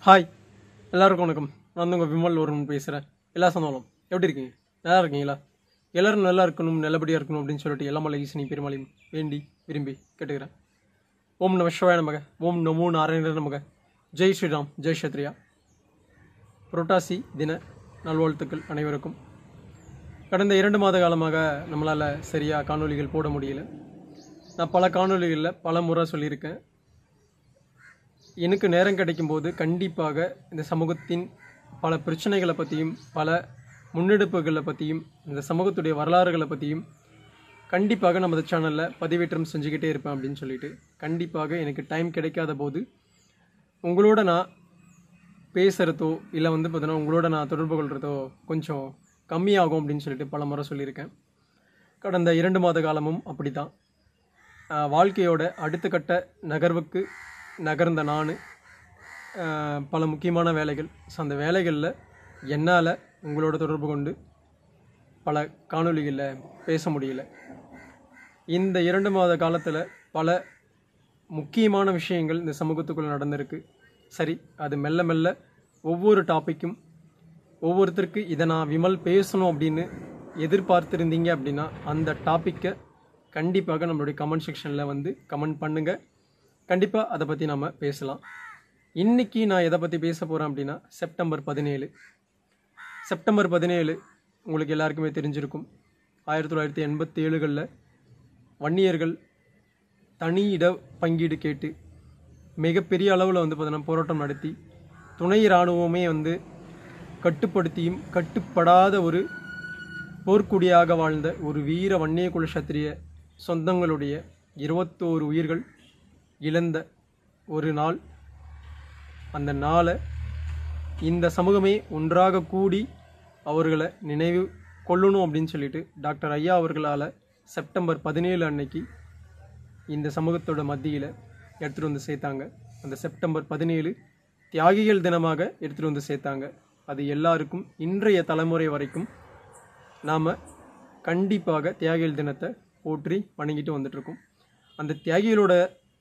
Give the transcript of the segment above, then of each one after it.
hi எல்லாருக்கும் வணக்கம் நான் வந்து உங்கள் விமல் ஒருவன் பேசுகிறேன் எல்லா சொன்னாலும் எப்படி இருக்கீங்க நல்லா இருக்கீங்களா எல்லாரும் நல்லா இருக்கணும் நல்லபடியாக இருக்கணும் அப்படின்னு சொல்லிட்டு எல்லாமல்ல ஈசனி பெருமாளையும் வேண்டி விரும்பி கேட்டுக்கிறேன் ஓம் நம சிவாய நமக ஓம் நமோ நாராயண நமக ஜெய் ஸ்ரீராம் ஜெய் சத்ரியா புரட்டாசி தின நல்வாழ்த்துக்கள் அனைவருக்கும் கடந்த இரண்டு மாத காலமாக நம்மளால் சரியாக காணொளிகள் போட முடியல நான் பல காணொளிகளில் பல முறை சொல்லியிருக்கேன் எனக்கு நேரம் கிடைக்கும்போது கண்டிப்பாக இந்த சமூகத்தின் பல பிரச்சனைகளை பற்றியும் பல முன்னெடுப்புகளை பற்றியும் இந்த சமூகத்துடைய வரலாறுகளை பற்றியும் கண்டிப்பாக நமது சேனலில் பதிவேற்றம் செஞ்சுக்கிட்டே இருப்பேன் அப்படின்னு சொல்லிட்டு கண்டிப்பாக எனக்கு டைம் கிடைக்காத போது உங்களோட நான் பேசுகிறதோ இல்லை வந்து பார்த்தீங்கன்னா உங்களோட நான் தொடர்பு கொள்கிறதோ கொஞ்சம் கம்மியாகும் அப்படின்னு சொல்லிட்டு பல முறை சொல்லியிருக்கேன் கடந்த இரண்டு மாத காலமும் அப்படி தான் வாழ்க்கையோட அடுத்த கட்ட நகர்வுக்கு நகர்ந்த நான் பல முக்கியமான வேலைகள் ஸோ அந்த வேலைகளில் என்னால் உங்களோட தொடர்பு கொண்டு பல காணொளிகளில் பேச முடியல இந்த இரண்டு மாத காலத்தில் பல முக்கியமான விஷயங்கள் இந்த சமூகத்துக்குள்ள நடந்திருக்கு சரி அது மெல்ல மெல்ல ஒவ்வொரு டாப்பிக்கும் ஒவ்வொருத்தருக்கு இதை நான் விமல் பேசணும் அப்படின்னு எதிர்பார்த்துருந்தீங்க அப்படின்னா அந்த டாப்பிக்கை கண்டிப்பாக நம்மளுடைய கமெண்ட் செக்ஷனில் வந்து கமெண்ட் பண்ணுங்கள் கண்டிப்பாக அதை பற்றி நம்ம பேசலாம் இன்றைக்கி நான் எதை பற்றி பேச போகிறேன் அப்படின்னா செப்டம்பர் பதினேழு செப்டம்பர் பதினேழு உங்களுக்கு எல்லாருக்குமே தெரிஞ்சிருக்கும் ஆயிரத்தி தொள்ளாயிரத்தி எண்பத்தி ஏழுகளில் வன்னியர்கள் தனி இட பங்கீடு கேட்டு மிகப்பெரிய அளவில் வந்து பார்த்தீங்கன்னா போராட்டம் நடத்தி துணை இராணுவமே வந்து கட்டுப்படுத்தியும் கட்டுப்படாத ஒரு போர்க்குடியாக வாழ்ந்த ஒரு வீர வன்னிய குல சத்திரிய சொந்தங்களுடைய இருபத்தோரு உயிர்கள் இழந்த ஒரு நாள் அந்த நாளை இந்த சமூகமே ஒன்றாக கூடி அவர்களை நினைவு கொள்ளணும் அப்படின்னு சொல்லிட்டு டாக்டர் ஐயா அவர்களால் செப்டம்பர் பதினேழு அன்னைக்கு இந்த சமூகத்தோட மத்தியில் எடுத்துகிட்டு வந்து சேர்த்தாங்க அந்த செப்டம்பர் பதினேழு தியாகிகள் தினமாக எடுத்துகிட்டு வந்து சேர்த்தாங்க அது எல்லாருக்கும் இன்றைய தலைமுறை வரைக்கும் நாம் கண்டிப்பாக தியாகிகள் தினத்தை போற்றி வணங்கிட்டு வந்துட்ருக்கோம் அந்த தியாகிகளோட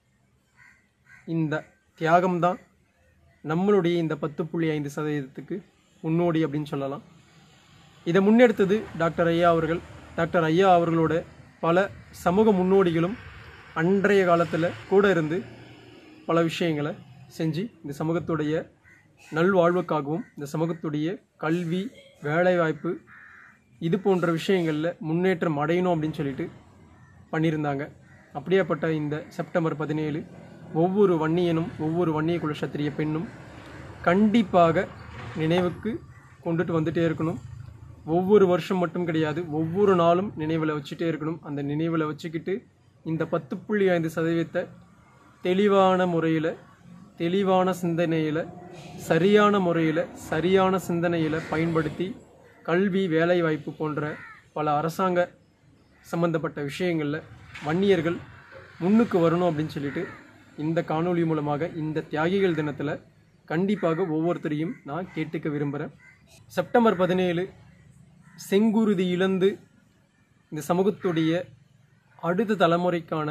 இந்த தியாகம்தான் நம்மளுடைய இந்த பத்து புள்ளி ஐந்து சதவீதத்துக்கு முன்னோடி அப்படின்னு சொல்லலாம் இதை முன்னெடுத்தது டாக்டர் ஐயா அவர்கள் டாக்டர் ஐயா அவர்களோட பல சமூக முன்னோடிகளும் அன்றைய காலத்தில் கூட இருந்து பல விஷயங்களை செஞ்சு இந்த சமூகத்துடைய நல்வாழ்வுக்காகவும் இந்த சமூகத்துடைய கல்வி வேலைவாய்ப்பு இது போன்ற விஷயங்களில் முன்னேற்றம் அடையணும் அப்படின்னு சொல்லிட்டு பண்ணியிருந்தாங்க அப்படியேப்பட்ட இந்த செப்டம்பர் பதினேழு ஒவ்வொரு வன்னியனும் ஒவ்வொரு வன்னிய குல சத்திரிய பெண்ணும் கண்டிப்பாக நினைவுக்கு கொண்டுட்டு வந்துட்டே இருக்கணும் ஒவ்வொரு வருஷம் மட்டும் கிடையாது ஒவ்வொரு நாளும் நினைவில் வச்சுட்டே இருக்கணும் அந்த நினைவில் வச்சுக்கிட்டு இந்த பத்து புள்ளி ஐந்து சதவீதத்தை தெளிவான முறையில் தெளிவான சிந்தனையில் சரியான முறையில் சரியான சிந்தனையில் பயன்படுத்தி கல்வி வேலைவாய்ப்பு போன்ற பல அரசாங்க சம்பந்தப்பட்ட விஷயங்களில் வன்னியர்கள் முன்னுக்கு வரணும் அப்படின்னு சொல்லிட்டு இந்த காணொளி மூலமாக இந்த தியாகிகள் தினத்தில் கண்டிப்பாக ஒவ்வொருத்தரையும் நான் கேட்டுக்க விரும்புகிறேன் செப்டம்பர் பதினேழு செங்குருதி இழந்து இந்த சமூகத்துடைய அடுத்த தலைமுறைக்கான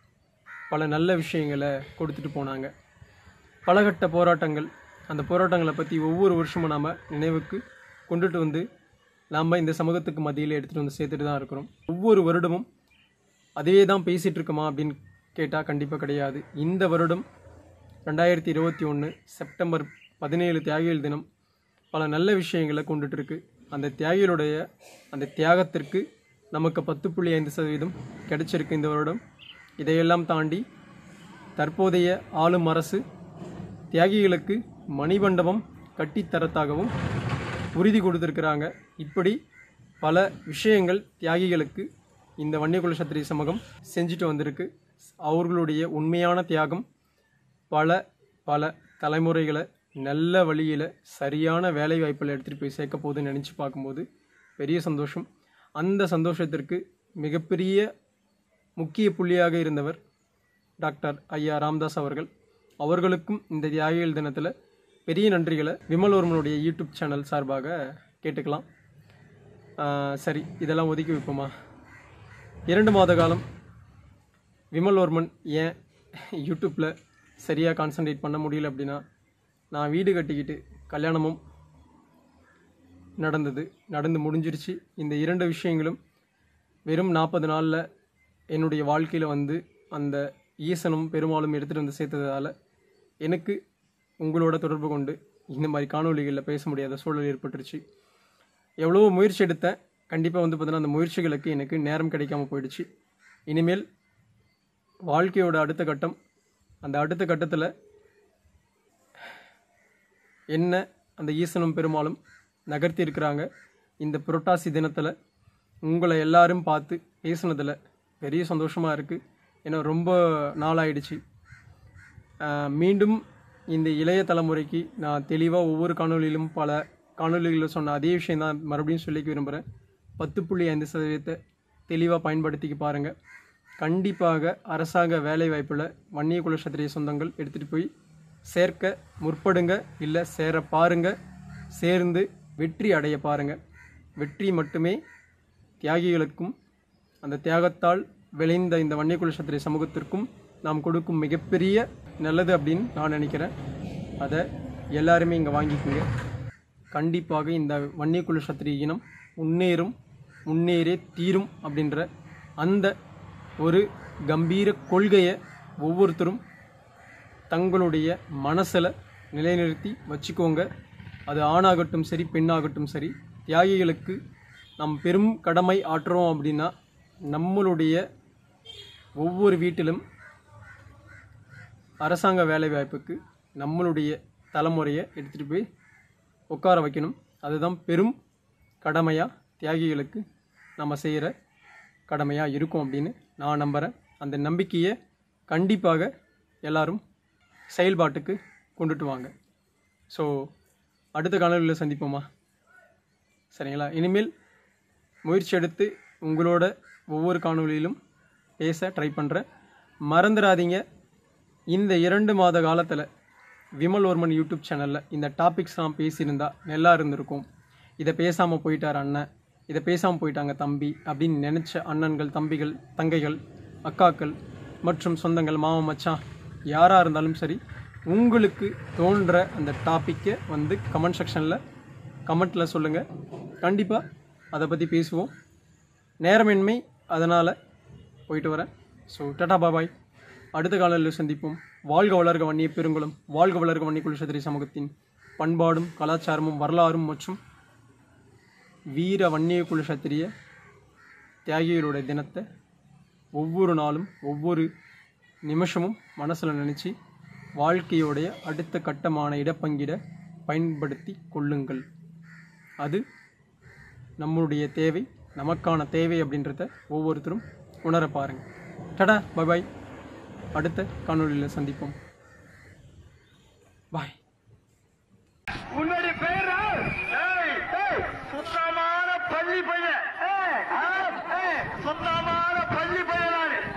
பல நல்ல விஷயங்களை கொடுத்துட்டு போனாங்க பலகட்ட போராட்டங்கள் அந்த போராட்டங்களை பற்றி ஒவ்வொரு வருஷமும் நாம் நினைவுக்கு கொண்டுட்டு வந்து நாம் இந்த சமூகத்துக்கு மத்தியில் எடுத்துகிட்டு வந்து சேர்த்துட்டு தான் இருக்கிறோம் ஒவ்வொரு வருடமும் அதே தான் பேசிகிட்டு இருக்கோமா அப்படின்னு கேட்டால் கண்டிப்பாக கிடையாது இந்த வருடம் ரெண்டாயிரத்தி இருபத்தி ஒன்று செப்டம்பர் பதினேழு தியாகிகள் தினம் பல நல்ல விஷயங்களை கொண்டுட்டு இருக்கு அந்த தியாகிகளுடைய அந்த தியாகத்திற்கு நமக்கு பத்து புள்ளி ஐந்து சதவீதம் கிடைச்சிருக்கு இந்த வருடம் இதையெல்லாம் தாண்டி தற்போதைய ஆளும் அரசு தியாகிகளுக்கு மணிமண்டபம் கட்டித்தரத்தாகவும் உறுதி கொடுத்துருக்கிறாங்க இப்படி பல விஷயங்கள் தியாகிகளுக்கு இந்த வன்னியகுல சத்திரிய சமூகம் செஞ்சுட்டு வந்திருக்கு அவர்களுடைய உண்மையான தியாகம் பல பல தலைமுறைகளை நல்ல வழியில் சரியான வேலை வாய்ப்பில் எடுத்துகிட்டு போய் சேர்க்க போகுதுன்னு நினச்சி பார்க்கும்போது பெரிய சந்தோஷம் அந்த சந்தோஷத்திற்கு மிகப்பெரிய முக்கிய புள்ளியாக இருந்தவர் டாக்டர் ஐயா ராம்தாஸ் அவர்கள் அவர்களுக்கும் இந்த தியாகிகள் தினத்தில் பெரிய நன்றிகளை விமல்வர்மனுடைய யூடியூப் சேனல் சார்பாக கேட்டுக்கலாம் சரி இதெல்லாம் ஒதுக்கி வைப்போமா இரண்டு மாத காலம் விமல்வர்மன் ஏன் யூடியூப்பில் சரியாக கான்சன்ட்ரேட் பண்ண முடியல அப்படின்னா நான் வீடு கட்டிக்கிட்டு கல்யாணமும் நடந்தது நடந்து முடிஞ்சிருச்சு இந்த இரண்டு விஷயங்களும் வெறும் நாற்பது நாளில் என்னுடைய வாழ்க்கையில் வந்து அந்த ஈசனும் பெருமாளும் எடுத்துகிட்டு வந்து சேர்த்ததால் எனக்கு உங்களோட தொடர்பு கொண்டு இந்த மாதிரி காணொளிகளில் பேச முடியாத சூழல் ஏற்பட்டுருச்சு எவ்வளவோ முயற்சி எடுத்தேன் கண்டிப்பாக வந்து பார்த்தீங்கன்னா அந்த முயற்சிகளுக்கு எனக்கு நேரம் கிடைக்காம போயிடுச்சு இனிமேல் வாழ்க்கையோட அடுத்த கட்டம் அந்த அடுத்த கட்டத்தில் என்ன அந்த ஈசனும் பெருமாளும் நகர்த்தி இருக்கிறாங்க இந்த புரட்டாசி தினத்தில் உங்களை எல்லாரும் பார்த்து பேசுனதில் பெரிய சந்தோஷமாக இருக்குது ஏன்னா ரொம்ப நாளாயிடுச்சு ஆஹ் மீண்டும் இந்த இளைய தலைமுறைக்கு நான் தெளிவாக ஒவ்வொரு காணொளியிலும் பல காணொளிகளில் சொன்ன அதே விஷயம் தான் மறுபடியும் சொல்லிக்க விரும்புகிறேன் பத்து புள்ளி ஐந்து சதவீதத்தை தெளிவாக பயன்படுத்திக்க பாருங்கள் கண்டிப்பாக அரசாங்க வேலை வாய்ப்பில் வன்னிய குல சத்திரிய சொந்தங்கள் எடுத்துகிட்டு போய் சேர்க்க முற்படுங்க இல்லை சேர பாருங்க சேர்ந்து வெற்றி அடைய பாருங்க வெற்றி மட்டுமே தியாகிகளுக்கும் அந்த தியாகத்தால் விளைந்த இந்த வன்னிய குல சத்திரிய சமூகத்திற்கும் நாம் கொடுக்கும் மிகப்பெரிய நல்லது அப்படின்னு நான் நினைக்கிறேன் அதை எல்லாருமே இங்கே வாங்கிக்கோங்க கண்டிப்பாக இந்த வன்னிய குல சத்திரிய இனம் முன்னேறும் முன்னேறே தீரும் அப்படின்ற அந்த ஒரு கம்பீர கொள்கையை ஒவ்வொருத்தரும் தங்களுடைய மனசில் நிலைநிறுத்தி வச்சுக்கோங்க அது ஆணாகட்டும் சரி பெண்ணாகட்டும் சரி தியாகிகளுக்கு நம் பெரும் கடமை ஆற்றுறோம் அப்படின்னா நம்மளுடைய ஒவ்வொரு வீட்டிலும் அரசாங்க வேலைவாய்ப்புக்கு நம்மளுடைய தலைமுறையை எடுத்துகிட்டு போய் உட்கார வைக்கணும் அதுதான் பெரும் கடமையாக தியாகிகளுக்கு நம்ம செய்கிற கடமையாக இருக்கும் அப்படின்னு நான் நம்புகிறேன் அந்த நம்பிக்கையை கண்டிப்பாக எல்லாரும் செயல்பாட்டுக்கு கொண்டுட்டு வாங்க ஸோ அடுத்த காணொலியில் சந்திப்போமா சரிங்களா இனிமேல் முயற்சி எடுத்து உங்களோட ஒவ்வொரு காணொளியிலும் பேச ட்ரை பண்ணுறேன் மறந்துடாதீங்க இந்த இரண்டு மாத காலத்தில் விமல் வர்மன் யூடியூப் சேனலில் இந்த டாபிக்ஸ்லாம் பேசியிருந்தா நல்லா இருந்திருக்கும் இதை பேசாமல் போயிட்டார் அண்ணன் இதை பேசாமல் போயிட்டாங்க தம்பி அப்படின்னு நினச்ச அண்ணன்கள் தம்பிகள் தங்கைகள் அக்காக்கள் மற்றும் சொந்தங்கள் மாமா மச்சான் யாராக இருந்தாலும் சரி உங்களுக்கு தோன்ற அந்த டாப்பிக்கை வந்து கமெண்ட் செக்ஷனில் கமெண்ட்டில் சொல்லுங்கள் கண்டிப்பாக அதை பற்றி பேசுவோம் நேரமின்மை அதனால் போயிட்டு வரேன் ஸோ டாடா பாபாய் அடுத்த காலையில் சந்திப்போம் வாழ்க வளர்க வன்னிய பெருங்குளம் வாழ்க வளர்க வன்னிய குலசத்திரி சமூகத்தின் பண்பாடும் கலாச்சாரமும் வரலாறும் மற்றும் வீர வன்னிய குலசத்திரிய தியாகிகளுடைய தினத்தை ஒவ்வொரு நாளும் ஒவ்வொரு நிமிஷமும் மனசில் நினச்சி வாழ்க்கையோடைய அடுத்த கட்டமான இடப்பங்கிட பயன்படுத்தி கொள்ளுங்கள் அது நம்மளுடைய தேவை நமக்கான தேவை அப்படின்றத ஒவ்வொருத்தரும் உணர பாருங்க டடா பை பாய் அடுத்த காணொளியில் சந்திப்போம் பாய் உன்னுடைய பேர் சுத்தமான பள்ளி பையன் ஆ, ஆ, சுத்தமான பள்ளி பையன் நானு